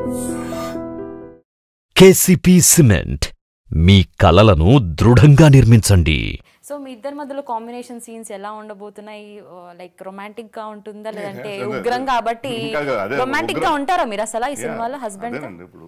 KCP cement మీ కలలను దృఢంగా నిర్మించండి so మీ ఇద్దరి మధ్యలో కాంబినేషన్ సీన్స్ ఎలా ఉండబోతున్నాయి లైక్ రొమాంటిక్ గా ఉంటుందా లేదంటే అదే. ఉగ్రం కాబట్టి ఇంకా కాదు, అదే, రొమాంటిక్ గా ఉగ్రం. ఉంటారా మీరు అసలు ఈ Yeah, సినిమాలో హస్బెండ్ అదేనండి ఇప్పుడు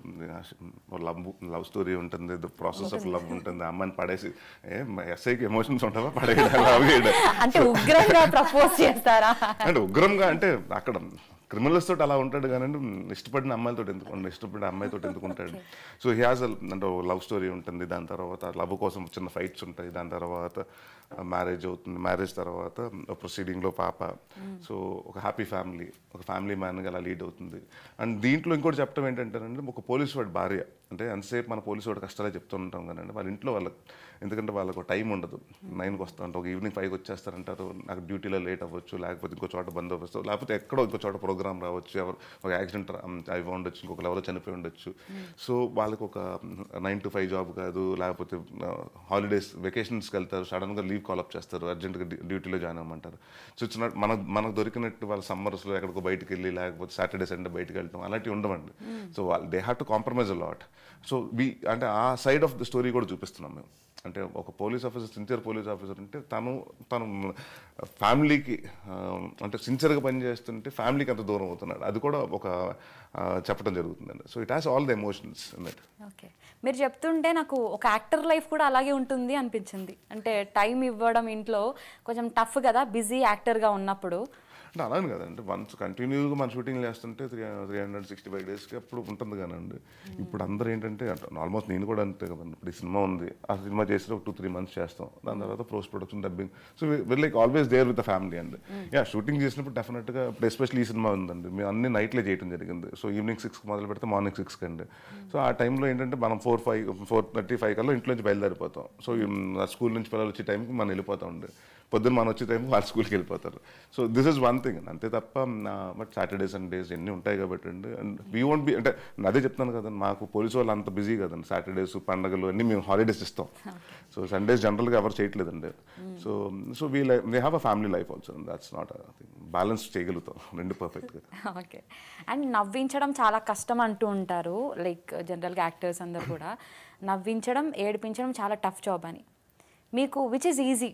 లవ్ లవ్ స్టోరీ ఉంటుంది ప్రాసెస్ ఆఫ్ లవ్ ఉంటుంది అమ్మాయిని పడేసి ఏ ఎస్ఐకి ఎమోషన్స్ ఉంటావా పడేయడం లవ్ చేయడం అంటే ఉగ్రంగా ప్రపోజ్ చేస్తారా అంటే ఉగ్రంగా అంటే అక్కడ క్రిమినల్స్ తోటి అలా ఉంటాడు కానీ ఇష్టపడిన అమ్మాయిలతో ఎందుకు ఉండడు, ఇష్టపడిన అమ్మాయితో ఎందుకు ఉంటాడు సో హీ హాజ్ అంటే లవ్ స్టోరీ ఉంటుంది దాని తర్వాత లవ్ కోసం చిన్న ఫైట్స్ ఉంటాయి దాని తర్వాత మ్యారేజ్ అవుతుంది మ్యారేజ్ తర్వాత ప్రొసీడింగ్లో పాప సో ఒక హ్యాపీ ఫ్యామిలీ ఒక ఫ్యామిలీ మ్యాన్గా అలా లీడ్ అవుతుంది అండ్ దీంట్లో ఇంకోటి చెప్పడం ఏంటంటేనండి ఒక పోలీస్ వాడి భార్య అంటే ఎంతసేపు మన పోలీసు వాడి కష్టాలే చెప్తూ ఉంటాం కానీ వాళ్ళ ఇంట్లో వాళ్ళకి ఎందుకంటే వాళ్ళకు టైం ఉండదు నైన్కి వస్తా ఉంటారు ఒక ఈవినింగ్ ఫైవ్కి వచ్చేస్తారంటారు నాకు డ్యూటీలో లేట్ అవ్వచ్చు లేకపోతే ఇంకో చోట బందోబస్తు లేకపోతే ఎక్కడో ఇంకో చోట ప్రోగ్రామ్ రావచ్చు ఎవరు ఒక యాక్సిడెంట్ అవి ఉండొచ్చు ఇంకొకరు ఎవరో చనిపోయి ఉండొచ్చు సో వాళ్ళకి ఒక నైన్ టు ఫైవ్ జాబ్ కాదు లేకపోతే హాలిడేస్ వెకేషన్స్కి వెళ్తారు సడన్గా లీవ్ కాల్ అప్ చేస్తారు అర్జెంట్గా డ్యూటీలో జాయిన్ అవ్వమంటారు సో ఇచ్చిన మన మనకు దొరికినట్టు వాళ్ళ సమ్మర్స్లో ఎక్కడికో బయటికి వెళ్ళి లేకపోతే సాటర్డే సండే బయటికి వెళ్ళటం అలాంటివి ఉండవండి సో వాళ్ళు they have to compromise a lot so we అంటే ఆ సైడ్ ఆఫ్ ద స్టోరీ కూడా చూపిస్తున్నాం మేము అంటే ఒక police officer sincere police officer అంటే తను తను ఫ్యామిలీకి అంటే సిన్సియర్గా పనిచేస్తుంటే ఫ్యామిలీకి అంత దూరం అవుతున్నాడు అది కూడా ఒక ఆ, చెప్పడం జరుగుతుందండి so it has all the emotions అన్నట్టు ఓకే మీరు చెప్తుంటే నాకు ఒక యాక్టర్ లైఫ్ కూడా అలాగే ఉంటుంది అనిపించింది అంటే టైం ఇవ్వడం ఇంట్లో కొంచెం టఫ్ కదా బిజీ యాక్టర్గా ఉన్నప్పుడు అంటే అలానే కదండి వన్స్ కంటిన్యూగా మన షూటింగ్ చేస్తుంటే three three hundred sixty five డేస్కి అప్పుడు ఉంటుంది కానండి ఇప్పుడు అందరూ ఏంటంటే ఆల్మోస్ట్ నేను కూడా అంతే కదండి ఇప్పుడు ఈ సినిమా ఉంది ఆ సినిమా చేసి ఒక టూ త్రీ మంత్స్ చేస్తాం దాని తర్వాత post production dubbing so we're like always there with the family అండి యా షూటింగ్ చేసినప్పుడు డెఫినెట్గా ఇప్పుడు ఎస్పెషల్లీ ఈ సినిమా ఉందండి మేము అన్ని నైట్లే చేయడం జరిగింది సో ఈవినింగ్ సిక్స్కి మొదలు పెడితే మార్నింగ్ సిక్స్కి అండి సో ఆ టైంలో ఏంటంటే మనం four five four thirty five కల్లా ఇంట్లో నుంచి బయలుదేరిపోతాం సో స్కూల్ నుంచి పిల్లలు వచ్చే టైంకి మనం వెళ్ళిపోతాం ఉండే పొద్దున్న మనం వచ్చే టైంకి వాళ్ళ స్కూల్కి వెళ్ళిపోతారు so this is one thing అంతే తప్ప బట్ సాటర్డే సండేస్ ఎన్ని ఉంటాయి కాబట్టి అండి అండ్ వీ వోంట్ బి అంటే అదే చెప్తాను కదండి మాకు పోలీసు వాళ్ళు అంత బిజీ కదండి సాటర్డేస్ పండగలు అన్నీ మేము హాలిడేస్ ఇస్తాం సో సండేస్ జనరల్గా ఎవరు చేయట్లేదండి so so we life they have a family life also that's not balance చేయగలుగుతాం రెండు పర్ఫెక్ట్గా ఓకే అండ్ నవ్వించడం చాలా కష్టం అంటూ ఉంటారు లైక్ జనరల్గా యాక్టర్స్ అందరు కూడా నవ్వించడం ఏడిపించడం చాలా టఫ్ జాబ్ అని మీకు విచ్ ఇస్ ఈజీ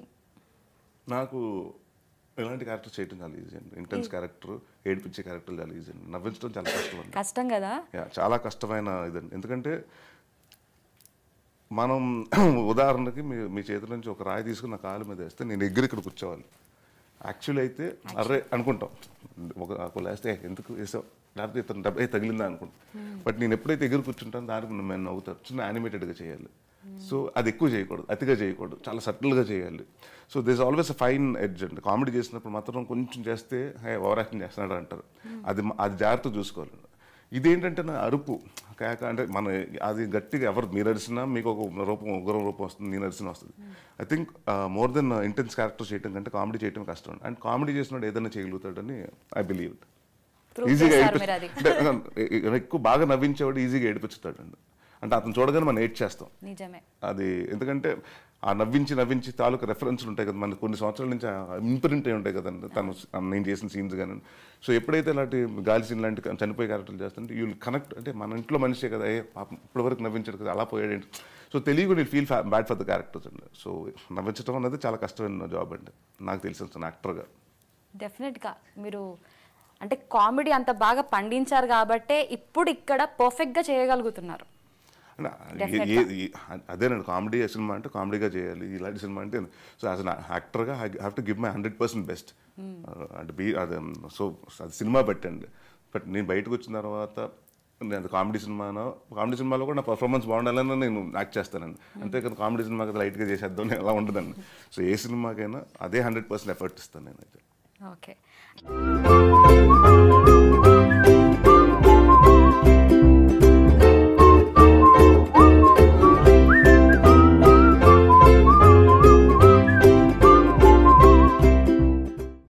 నాకు ఇలాంటి క్యారెక్టర్ చేయడం చాలా ఈజీ అండి ఇంటెన్స్ క్యారెక్టర్ ఏడిపించే క్యారెక్టర్ చాలా ఈజీ అండి నవ్వించడం చాలా కష్టం అండి కష్టం కదా యా, చాలా కష్టమైన ఇదండి ఎందుకంటే మనం ఉదాహరణకి మీ మీ చేతి నుంచి ఒక రాయి తీసుకుని నా కాలు మీద వేస్తే నేను ఎగిరి ఇక్కడ కూర్చోవాలి యాక్చువల్లీ అయితే అర్రే అనుకుంటాం ఒక ఒక వేస్తే "ఏ, ఎందుకు వేసావు లేకపోతే ఇతను డబ్బే తగిలిందా అనుకుంటాం బట్ నేను ఎప్పుడైతే ఎగిరి కూర్చుంటాను దానికి నేను నవ్వుతారు చిన్న యానిమేటెడ్గా చేయాలి సో అది ఎక్కువ చేయకూడదు అతిగా చేయకూడదు చాలా సటిల్గా చేయాలి so this always a fine edge అండి కామెడీ చేసినప్పుడు మాత్రం కొంచెం చేస్తే హే ఓవర్ యాక్టింగ్ చేస్తున్నాడు అంటారు అది అది జాగ్రత్త చూసుకోవాలి ఇదేంటంటే నా అరుపు కేక అంటే మన అది గట్టిగా ఎవరు మీరు అరిసినా మీకు ఒక రూపం ఉగ్రం రూపం వస్తుంది నేను అరిసిన వస్తుంది I think more than intense character చేయడం కంటే కామెడీ చేయడం కష్టం అండ్ కామెడీ చేసినప్పుడు ఏదైనా చేయగలుగుతాడని ఐ బిలీవ్ Prove ఈజీగా చేశారు మీరు అది. అంటే ఎక్కువ బాగా నవ్వించేవాడు ఈజీగా ఏడిపించుతాడండి అంటే అతను చూడగానే మనం ఏడ్ చేస్తాం నిజమే అది ఎందుకంటే ఆ నవ్వించి నవ్వించి తాలూకు రెఫరెన్స్లు ఉంటాయి కదా మనకి కొన్ని సంవత్సరాల నుంచి ఇంప్రింట్ అయి ఉంటాయి కదండి తను నేను చేసిన సీన్స్ కానీ సో ఎప్పుడైతే ఇలాంటి గాలి సీన్ లాంటి చనిపోయే క్యారెక్టర్లు చేస్తుంటే యూ కనెక్ట్ అంటే మన ఇంట్లో మనిషే కదా ఏ పాపం ఇప్పటివరకు నవ్వించాడు కదా అలా పోయాడు ఏంటి సో తెలియకుండా నేను feel bad for the characters అండి సో నవ్వించడం అనేది చాలా కష్టమైన జాబ్ అండి నాకు తెలిసిన యాక్టర్గా డెఫినెట్గా మీరు అంటే కామెడీ అంత బాగా పండించారు కాబట్టే ఇప్పుడు ఇక్కడ పర్ఫెక్ట్గా చేయగలుగుతున్నారు అంటే ఏ- ఏ- ఏ- అదేనండి కామెడీ సినిమా అంటే కామెడీగా చేయాలి ఇలాంటి సినిమా అంటే సో యాజ్ అన్ యాక్టర్గా I have to give my hundred percent best అంటే బీ అదే సో అది సినిమా పెట్టండి బట్ నేను బయటకు వచ్చిన తర్వాత నేను కామెడీ సినిమానో కామెడీ సినిమాలో కూడా నా పర్ఫార్మెన్స్ బాగుండాలని నేను యాక్ట్ చేస్తానండి అంతేకాదు కామెడీ సినిమా కదా లైట్గా చేసేద్దాం అని అలా ఉండదండి సో ఏ సినిమాకైనా అదే హండ్రెడ్ పర్సెంట్ ఎఫర్ట్ ఇస్తాను నేనైతే ఓకే